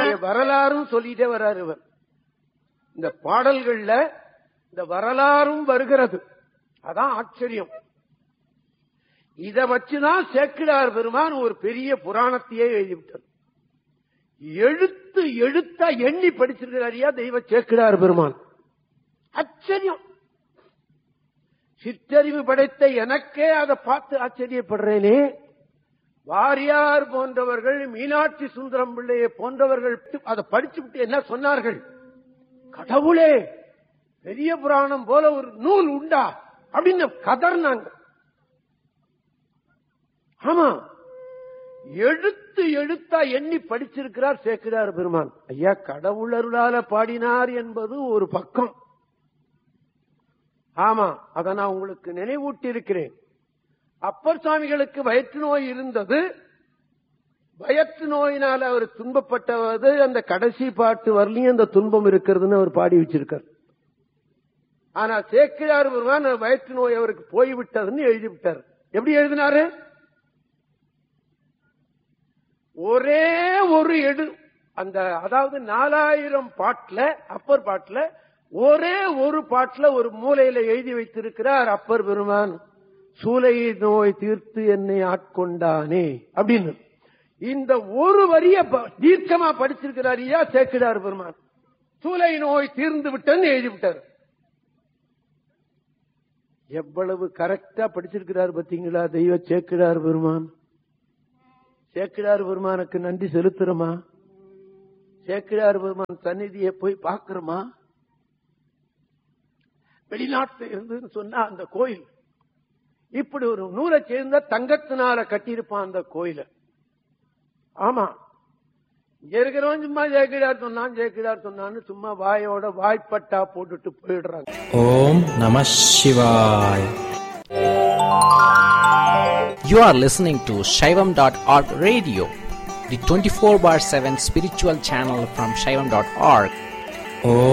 அதனுடைய வரலாறும் சொல்லிட்டே வர்றாரு இவர் இந்த பாடல்கள்ல இந்த வரலாறும் வருகிறது அதான் ஆச்சரியம் இத வச்சுதான் சேக்கிடார் பெருமான் ஒரு பெரிய புராணத்தையே எழுதிவிட்டார் எழுத்து எழுத்தா எண்ணி படிச்சிருக்கிறாரியா தெய்வ சேக்கிடார் பெருமான் ஆச்சரியம் சிற்றறிவு படைத்த எனக்கே அதை பார்த்து ஆச்சரியப்படுறேனே வாரியார் போன்றவர்கள் மீனாட்சி சுந்தரம் பிள்ளையை போன்றவர்கள் அதை படிச்சு விட்டு என்ன சொன்னார்கள் கடவுளே பெரிய புராணம் போல ஒரு நூல் உண்டா அப்படின்னு கதர்னாங்க ஆமா எழுத்து எழுத்தா எண்ணி படிச்சிருக்கிறார் சேர்க்கிறார் பெருமான் ஐயா கடவுள் அருளால பாடினார் என்பது ஒரு பக்கம் ஆமா அதை நான் உங்களுக்கு நினைவூட்டி இருக்கிறேன் அப்பர் சுவாமிகளுக்கு வயிற்று நோய் இருந்தது வயிற்று நோயினால அவர் துன்பப்பட்டவது அந்த கடைசி பாட்டு வரலையும் அந்த துன்பம் இருக்கிறதுன்னு அவர் பாடி வச்சிருக்கார் ஆனா சேக்கிழார் பெருமான் வயிற்று நோய் அவருக்கு போய்விட்டதுன்னு எழுதிவிட்டார் எப்படி எழுதினாரு ஒரே ஒரு எடு அந்த அதாவது நாலாயிரம் பாட்டுல அப்பர் பாட்டுல ஒரே ஒரு பாட்டுல ஒரு மூலையில எழுதி வைத்திருக்கிறார் அப்பர் பெருமான் சூலை நோய் தீர்த்து என்னை ஆட்கொண்டானே அப்படின்னு இந்த ஒரு வரிய ப- தீர்க்கமா படிச்சிருக்கிறார் ஐயா சேக்கிடார் பெருமான் சூலை நோய் தீர்ந்து விட்டன்னு எழுதி விட்டார் எவ்வளவு கரெக்டா படிச்சிருக்கிறார் பாத்தீங்களா தெய்வ சேக்கிடார் பெருமான் சேக்கிடார் பெருமானுக்கு நன்றி செலுத்துறோமா சேக்கிடார் பெருமான் சந்நிதியை போய் பார்க்கிறோமா வெளிநாட்டுல இருந்துன்னு சொன்னா அந்த கோயில் இப்படி ஒரு நூலை சேர்ந்த தங்கத்தினால கட்டியிருப்பான் அந்த கோயில ஆமா இங்க இருக்கிறவன் சும்மா ஜெயக்கிடார் சொன்னான் ஜெயக்கிடார் சொன்னான்னு சும்மா வாயோட வாய்ப்பட்டா போட்டுட்டு போயிடுறாங்க ஓம் நம சிவாய் You are listening to Shaivam.org radio, the 24 bar 7 spiritual channel from Shaivam.org.